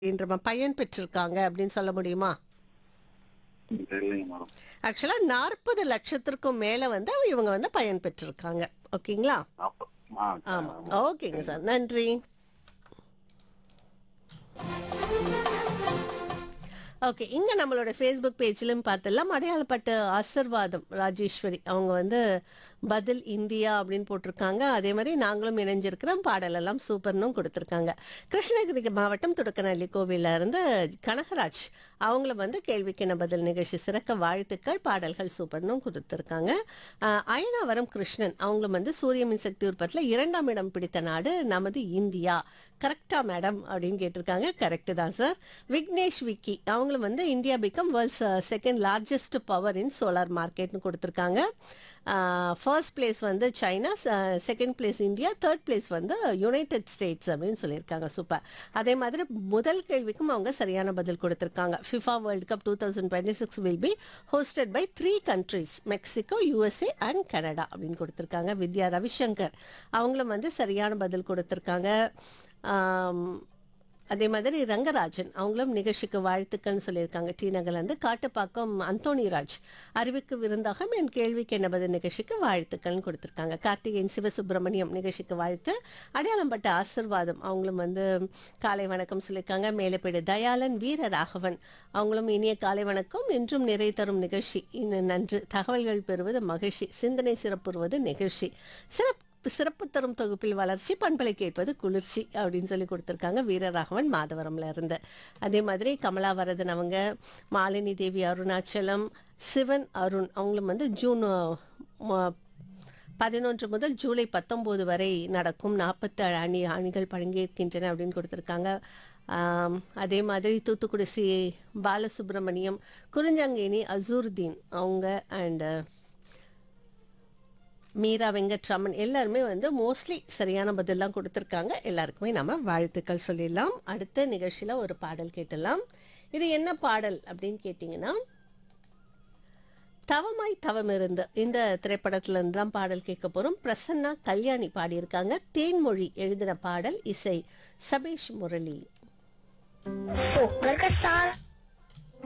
அப்படின்ற பயன் பெற்றிருக்காங்க அப்படின்னு சொல்ல முடியுமா தெரியலைங்க மேடம் ஆக்சுவலா நாற்பது லட்சத்திற்கும் மேல வந்து இவங்க வந்து பயன் பெற்றிருக்காங்க ஓகேங்களா அப்ப- ஆ, ஆமா ஓகேங்க சார் நன்றி ஓகே இங்க நம்மளோட ஃபேஸ்புக் பேஜ்லயும் பார்த்தலாம் அடையாளப்பட்ட ஆசிர்வாதம் ராஜேஸ்வரி அவங்க வந்து பதில் இந்தியா அப்படின்னு போட்டிருக்காங்க அதே மாதிரி நாங்களும் இணைஞ்சிருக்கிறோம் பாடலெல்லாம் சூப்பர்னும் கொடுத்துருக்காங்க கிருஷ்ணகிரி மாவட்டம் துடக்கநல்லி கோவில்ல இருந்து கனகராஜ் அவங்கள வந்து கேள்விக்கு என்ன பதில் நிகழ்ச்சி சிறக்க வாழ்த்துக்கள் பாடல்கள் சூப்பர்னும் கொடுத்துருக்காங்க ஆஹ் அயனாவரம் கிருஷ்ணன் அவங்களும் வந்து சூரிய மின்சக்தி உற்பத்தியில் இரண்டாம் இடம் பிடித்த நாடு நமது இந்தியா கரெக்டா மேடம் அப்படின்னு கேட்டிருக்காங்க கரெக்டு தான் சார் விக்னேஷ் விக்கி அவங்களும் வந்து India become world's second largest power in solar மார்க்கெட்னு கொடுத்துருக்காங்க ஃபர்ஸ்ட் பிளேஸ் வந்து China second place India third place வந்து யுனைடெட் ஸ்டேட்ஸ் அப்படின்னு சொல்லியிருக்காங்க சூப்பர் அதே மாதிரி முதல் கேள்விக்கும் அவங்க சரியான பதில் கொடுத்துருக்காங்க FIFA world cup two thousand twenty six will be hosted by three countries Mexico USA and Canada அப்படின்னு கொடுத்துருக்காங்க வித்யா ரவிசங்கர் அவங்களும் வந்து சரியான பதில் கொடுத்துருக்காங்க ஆம், அதே மாதிரி ரங்கராஜன் அவங்களும் நிகழ்ச்சிக்கு வாழ்த்துக்கள்னு சொல்லியிருக்காங்க டி நகர்லேருந்து காட்டுப்பாக்கம் அந்தோணிராஜ் அறிவுக்கு விருந்தாக என் கேள்விக்கு என்ன பதில் நிகழ்ச்சிக்கு வாழ்த்துக்கள்னு கொடுத்துருக்காங்க கார்த்திகேயன் சிவசுப்பிரமணியம் நிகழ்ச்சிக்கு வாழ்த்து அடையாளம்பட்ட ஆசிர்வாதம் அவங்களும் வந்து காலை வணக்கம் சொல்லியிருக்காங்க மேலப்பேடு தயாளன் வீர ராகவன் அவங்களும் இனிய காலை வணக்கம் என்றும் நிறை தரும் நிகழ்ச்சி இன்னும் நன்று தகவல்கள் பெறுவது மகிழ்ச்சி சிந்தனை சிறப்புறுவது நிகழ்ச்சி சிறப்பு சிறப்பு தரும் தொகுப்பில் வளர்ச்சி பண்பலை கேட்பது குளிர்ச்சி அப்படின்னு சொல்லி கொடுத்துருக்காங்க வீரராகவன் மாதவரம்ல இருந்து அதே மாதிரி கமலா வரதன் அவங்க மாலினி தேவி அருணாச்சலம் சிவன் அருண் அவங்களும் வந்து ஜூன் ம- பதினொன்று முதல் ஜூலை பத்தொம்போது வரை நடக்கும் நாற்பத்தேழு அணி அணிகள் பங்கேற்கின்றன அப்படின்னு கொடுத்துருக்காங்க ஆம், அதே மாதிரி தூத்துக்குடி சி பாலசுப்ரமணியம் குறிஞ்சங்கேணி அசூர்தீன் அவங்க அண்டு மீரா வெங்கட்ராமன் எல்லாருமே வந்து மோஸ்ட்லி சரியான பதிலாம் கொடுத்துருக்காங்க எல்லாருக்குமே நம்ம வாழ்த்துக்கள் சொல்லிடலாம் அடுத்த நிகழ்ச்சியில் ஒரு பாடல் கேட்டலாம் இது என்ன பாடல் அப்படின்னு கேட்டிங்கன்னா தவமாய் தவம் இருந்து இந்த திரைப்படத்துல இருந்து தான் பாடல் கேட்க போறோம் பிரசன்னா கல்யாணி பாடியிருக்காங்க தேன்மொழி எழுதின பாடல் இசை சபீஷ் முரளி पोकर का सारा